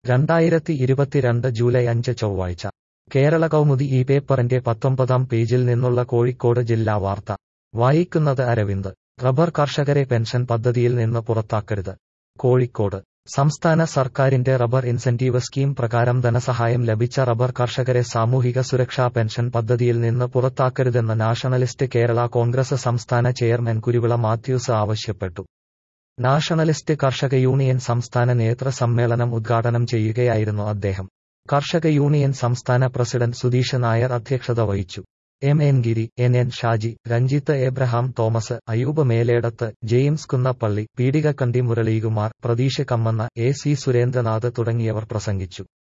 രണ്ടായിരത്തി ഇരുപത്തിരണ്ട് ജൂലൈ അഞ്ച് ചൊവ്വാഴ്ച കേരള കൗമുദി ഈ പേപ്പറിന്റെ പത്തൊമ്പതാം പേജിൽ നിന്നുള്ള കോഴിക്കോട് ജില്ലാ വാർത്ത വായിക്കുന്നത് അരവിന്ദ് റബ്ബർ കർഷകരെ പെൻഷൻ പദ്ധതിയിൽ നിന്ന് പുറത്താക്കരുത് കോഴിക്കോട് സംസ്ഥാന സർക്കാരിന്റെ റബ്ബർ ഇൻസെന്റീവ് സ്കീം പ്രകാരം ധനസഹായം ലഭിച്ച റബ്ബർ കർഷകരെ സാമൂഹിക സുരക്ഷാ പെൻഷൻ പദ്ധതിയിൽ നിന്ന് പുറത്താക്കരുതെന്ന് നാഷണലിസ്റ്റ് കേരള കോൺഗ്രസ് സംസ്ഥാന ചെയർമാൻ കുരുവിള മാത്യൂസ് ആവശ്യപ്പെട്ടു നാഷണലിസ്റ്റ് കർഷക യൂണിയൻ സംസ്ഥാന നേതൃ സമ്മേളനം ഉദ്ഘാടനം ചെയ്യുകയായിരുന്നു അദ്ദേഹം കർഷക യൂണിയൻ സംസ്ഥാന പ്രസിഡന്റ് സുധീഷ് നായർ അധ്യക്ഷത വഹിച്ചു M N Giri N N Shaji Ranjith Abraham Thomas Ayoob Meledath James Kunnappally Peedikakandi Muraleekumar Pratheesh Kammana A C Surendranath തുടങ്ങിയവർ പ്രസംഗിച്ചു